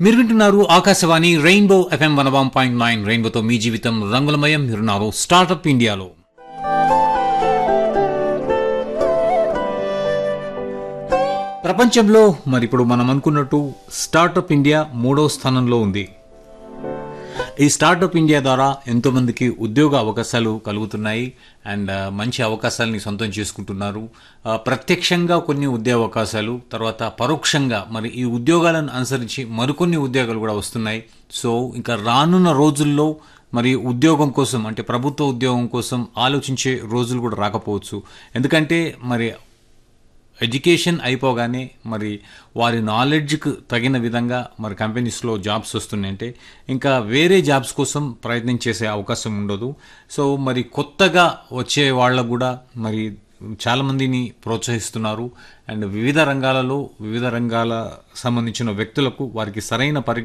మీరు వింటున్నారు Akashvani rainbow FM one one point nine రెయిన్బోతో మీ జీవితం రంగులమయం మీరున్నారు స్టార్టప్ ఇండియాలో ప్రపంచంలో మరి ఇప్పుడు మనం అనుకున్నట్టు స్టార్టప్ ఇండియా మూడో స్థానంలో ఉంది ఈ స్టార్టప్ ఇండియా ద్వారా ఎంతో మందికి ఉద్యోగ అవకాశాలు కలుగుతున్నాయి అండ్ ఆ, మంచి అవకాశాలని సొంతం చేసుకుంటున్నారు ఆ, ప్రత్యక్షంగా కొన్ని ఉద్యోగ అవకాశాలు తర్వాత పరోక్షంగా మరి ఈ ఉద్యోగాలను అనుసరించి మరికొన్ని ఉద్యోగాలు కూడా వస్తున్నాయి సో ఇంకా రానున్న రోజుల్లో మరి ఉద్యోగం కోసం అంటే ప్రభుత్వ ఉద్యోగం కోసం ఆలోచించే రోజులు కూడా రాకపోవచ్చు ఎందుకంటే మరి ఎడ్యుకేషన్ అయిపోగానే మరి వారి నాలెడ్జ్కి తగిన విధంగా మరి కంపెనీస్లో జాబ్స్ వస్తున్నాయంటే ఇంకా వేరే జాబ్స్ కోసం ప్రయత్నం చేసే అవకాశం ఉండదు సో మరి కొత్తగా వచ్చే వాళ్ళకు కూడా మరి చాలామందిని ప్రోత్సహిస్తున్నారు అండ్ వివిధ రంగాలలో వివిధ రంగాల సంబంధించిన వ్యక్తులకు వారికి సరైన పరి